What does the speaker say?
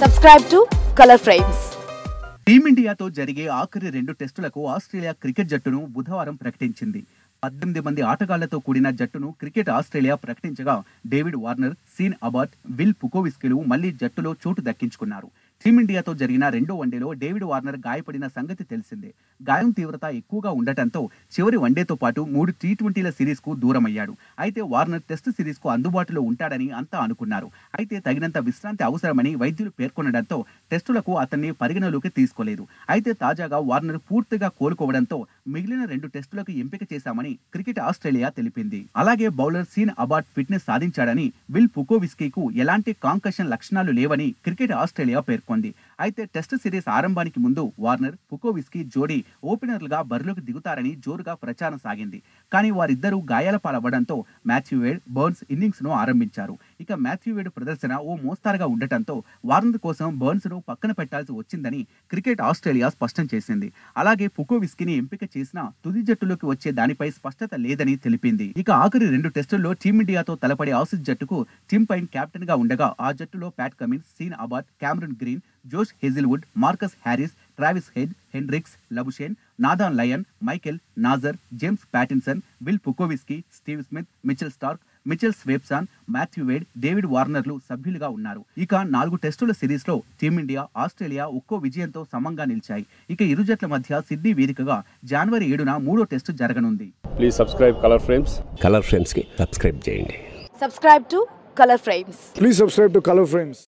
Subscribe to Color Frames. టీమిండియాతో జరిగే ఆఖరి రెండు టెస్టులకు ఆస్ట్రేలియా క్రికెట్ జట్టును బుధవారం ప్రకటించింది పద్దెనిమిది మంది ఆటగాళ్లతో కూడిన జట్టును క్రికెట్ ఆస్ట్రేలియా ప్రకటించగా David Warner Sean Abbott Will పుకోవిస్కిలు మళ్లీ జట్టులో చోటు దక్కించుకున్నారు టీమిండియాతో జరిగిన రెండో వన్డేలో డేవిడ్ వార్నర్ గాయపడిన సంగతి తెలిసిందే గాయం తీవ్రత ఎక్కువగా ఉండటంతో చివరి వన్డేతో పాటు మూడు టీ ట్వంటీల సిరీస్ కు దూరమయ్యాడు అయితే వార్నర్ టెస్ట్ సిరీస్ కు అందుబాటులో ఉంటాడని అంతా అనుకున్నారు అయితే తగినంత విశ్రాంతి అవసరమని వైద్యులు పేర్కొనడంతో టెస్టులకు అతన్ని పరిగణలోకి తీసుకోలేదు అయితే తాజాగా వార్నర్ పూర్తిగా కోలుకోవడంతో మిగిలిన రెండు టెస్టులకు ఎంపిక చేశామని క్రికెట్ ఆస్ట్రేలియా తెలిపింది అలాగే బౌలర్ సీన్ అబాట్ ఫిట్నెస్ సాధించాడని విల్ పుకోవిస్కీకు ఎలాంటి కాంకషన్ లక్షణాలు లేవని క్రికెట్ ఆస్ట్రేలియా పేర్కొంది అయితే టెస్ట్ సిరీస్ ఆరంభానికి ముందు వార్నర్ పుకోవిస్కీ జోడీ ఓపెనర్లుగా బరిలోకి దిగుతారని జోరుగా ప్రచారం సాగింది కానీ వారిద్దరూ గాయాల పాలవ్వడంతో మాథ్యూ వేడ్ బర్న్స్ ఇన్నింగ్స్ ను ఆరంభించారు ఇక మాథ్యూ వేడ్ ప్రదర్శన ఓ మోస్తారుగా ఉండటంతో వార్నర్ కోసం బర్న్స్ ను పక్కన పెట్టాల్సి వచ్చిందని క్రికెట్ ఆస్ట్రేలియా స్పష్టం చేసింది అలాగే పుకోవిస్కీని ఎంపిక చేసిన తుది జట్టులోకి వచ్చే దానిపై స్పష్టత లేదని తెలిపింది ఇక ఆఖరి రెండు టెస్టుల్లో టీమిండియాతో తలపడే ఆసీస్ జట్టుకు టిమ్ పైన్ కెప్టెన్ గా ఉండగా ఆ జట్టులో Pat Cummins Sean Abbott Cameron Green Josh Hazlewood Marcus Harris Travis Head Henriques Labuschagne Nathan Lyon Michael Neser James Pattinson Will Pucovski Steve Smith Mitchell Starc Mitchell Swepson Matthew Wade David వార్నర్లు సభ్యులుగా ఉన్నారు ఇక నాలుగు టెస్టుల series లో team India Australia ఒక్కో విజయంతో సమంగా నిలిచాయి ఇక ఇరు జట్ల మధ్య సిడ్నీ వేదికగా జనవరి ఏడున మూడో టెస్టు జరగనుంది please subscribe colour frames colour ఫ్రేమ్స్కి సబ్స్క్రైబ్ చేయండి Subscribe to Color Frames. Please subscribe to Color Frames.